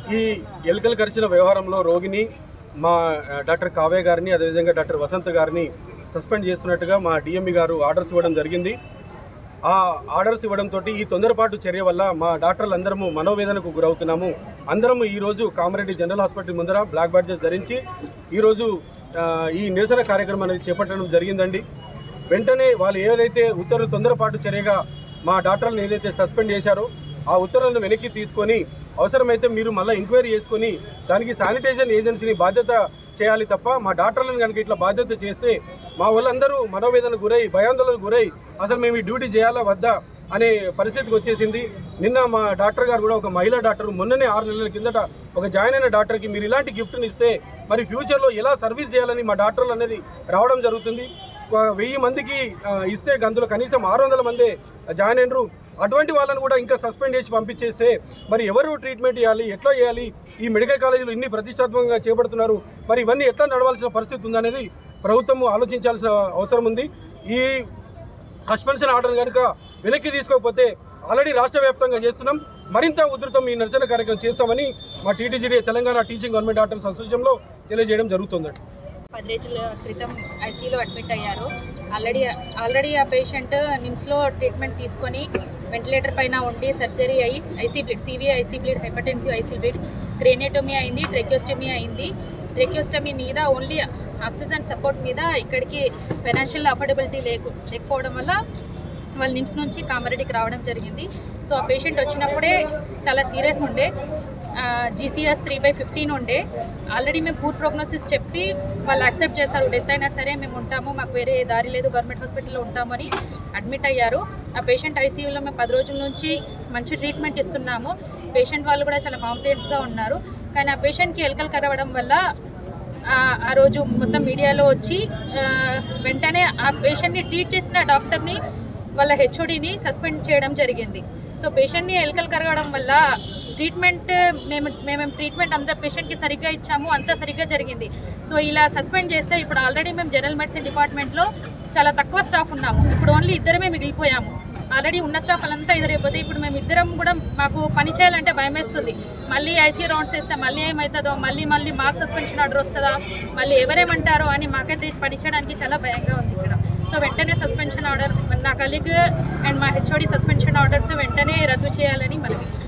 ఈ ఎలుకలు కరిచిన వ్యవహారంలో రోగిని మా ఆ, డాక్టర్ కావ్య గారిని అదేవిధంగా డాక్టర్ వసంత్ గారిని సస్పెండ్ చేస్తున్నట్టుగా మా డిఎంఈ గారు ఆర్డర్స్ ఇవ్వడం జరిగింది ఆ ఆర్డర్స్ ఇవ్వడంతో ఈ తొందరపాటు చర్య వల్ల మా డాక్టర్లు అందరము మనోవేదనకు గురవుతున్నాము అందరము ఈరోజు కామారెడ్డి జనరల్ హాస్పిటల్ ముందర బ్లాక్ బ్యాడ్జెస్ ధరించి ఈరోజు ఆ, ఈ నిరసన కార్యక్రమం అనేది చేపట్టడం జరిగిందండి వెంటనే వాళ్ళు ఏదైతే ఉత్తర్వులు తొందరపాటు చర్యగా మా డాక్టర్లను ఏదైతే సస్పెండ్ చేశారో ఆ ఉత్తర్వులను వెనక్కి తీసుకొని అవసరమైతే మీరు మళ్ళీ ఎంక్వైరీ చేసుకొని దానికి శానిటైజేషన్ ఏజెన్సీని బాధ్యత చేయాలి తప్ప మా డాక్టర్లను కనుక ఇట్లా బాధ్యత చేస్తే మా వాళ్ళందరూ మనోవేదనకు గురై భయాందోళనకు గురై అసలు మేము ఈ డ్యూటీ చేయాలా వద్దా అనే పరిస్థితికి వచ్చేసింది నిన్న మా డాక్టర్ గారు కూడా ఒక మహిళా డాక్టర్ మొన్ననే ఆరు నెలల కిందట ఒక జాయిన్ అయిన డాక్టర్కి మీరు ఇలాంటి గిఫ్ట్ని ఇస్తే మరి ఫ్యూచర్లో ఎలా సర్వీస్ చేయాలని మా డాక్టర్లు అనేది రావడం జరుగుతుంది ఒక వెయ్యి మందికి ఆ, ఇస్తే అందులో కనీసం ఆరు వందల మంది జాయిన్ అయినరు అటువంటి వాళ్ళని కూడా ఇంకా సస్పెండ్ చేసి పంపించేస్తే మరి ఎవరు ట్రీట్మెంట్ చేయాలి ఎట్లా చేయాలి ఈ మెడికల్ కాలేజీలు ఇన్ని ప్రతిష్టాత్మకంగా చేపడుతున్నారు మరి ఇవన్నీ ఎట్లా నడవాల్సిన పరిస్థితి ఉందనేది ప్రభుత్వం ఆలోచించాల్సిన అవసరం ఉంది ఈ సస్పెన్షన్ ఆర్డర్ కనుక వెనక్కి తీసుకోకపోతే ఆల్రెడీ రాష్ట్ర వ్యాప్తంగా చేస్తున్నాం మరింత ఉధృతం ఈ నిరసన కార్యక్రమం చేస్తామని మా TTGD Telangana teaching government doctors అసోసియేషన్లో తెలియజేయడం జరుగుతుందండి పది రోజుల క్రితం ఐసీయూలో అడ్మిట్ అయ్యారు ఆల్రెడీ ఆల్రెడీ ఆ పేషెంట్ నిమ్స్లో ట్రీట్మెంట్ తీసుకొని వెంటిలేటర్ పైన ఉండి సర్జరీ అయ్యి IC bleed CVI IC bleed hypertensive IC bleed craniotomy అయింది ట్రెక్యోస్టమీ అయింది ట్రెక్యోస్టమీ మీద ఓన్లీ ఆక్సిజన్ సపోర్ట్ మీద ఇక్కడికి ఫైనాన్షియల్ అఫోర్డబిలిటీ లేకు లేకపోవడం వల్ల వాళ్ళు నిమ్స్ నుంచి కామారెడ్డికి రావడం జరిగింది సో ఆ పేషెంట్ వచ్చినప్పుడే చాలా సీరియస్ ఉండే జీసీఎస్ త్రీ బై ఫిఫ్టీన్ ఉండే ఆల్రెడీ మేము పూర్ ప్రోగ్నోసిస్ చెప్పి వాళ్ళు యాక్సెప్ట్ చేశారు డెత్ అయినా సరే మేము ఉంటాము మాకు వేరే దారి లేదు గవర్నమెంట్ హాస్పిటల్లో ఉంటామని అడ్మిట్ అయ్యారు ఆ పేషెంట్ ఐసీయూలో మేము పది రోజుల నుంచి మంచి ట్రీట్మెంట్ ఇస్తున్నాము పేషెంట్ వాళ్ళు కూడా చాలా కాన్ఫిడెన్స్గా ఉన్నారు కానీ ఆ పేషెంట్కి ఎలకలు కరవడం వల్ల ఆ- ఆ రోజు మొత్తం మీడియాలో వచ్చి ఆ, వెంటనే ఆ పేషెంట్ని ట్రీట్ చేసిన డాక్టర్ని వాళ్ళ హెచ్ఓడిని సస్పెండ్ చేయడం జరిగింది సో పేషెంట్ని ఎలకలు కరగడం వల్ల ట్రీట్మెంట్ మేము మేము ట్రీట్మెంట్ అంత పేషెంట్కి సరిగ్గా ఇచ్చాము అంత సరిగ్గా జరిగింది సో ఇలా సస్పెండ్ చేస్తే ఇప్పుడు ఆల్రెడీ మేము జనరల్ మెడిసిన్ డిపార్ట్మెంట్లో చాలా తక్కువ స్టాఫ్ ఉన్నాము ఇప్పుడు ఓన్లీ ఇద్దరమే మిగిలిపోయాము ఆల్రెడీ ఉన్న స్టాఫ్ అంతా ఎదురైపోతే ఇప్పుడు మేము ఇద్దరం కూడా మాకు పని చేయాలంటే భయం వేస్తుంది మళ్ళీ ఐసీ రౌండ్స్ వేస్తే మళ్ళీ ఏమవుతుందో మళ్ళీ మళ్ళీ మాకు సస్పెన్షన్ ఆర్డర్ వస్తుందా మళ్ళీ ఎవరేమంటారో అని మాకైతే పని చేయడానికి చాలా భయంగా ఉంది ఇక్కడ సో వెంటనే సస్పెన్షన్ ఆర్డర్ నా కలీగ్ అండ్ మా హెచ్ఓడి సస్పెన్షన్ ఆర్డర్స్ వెంటనే రద్దు చేయాలని మనవి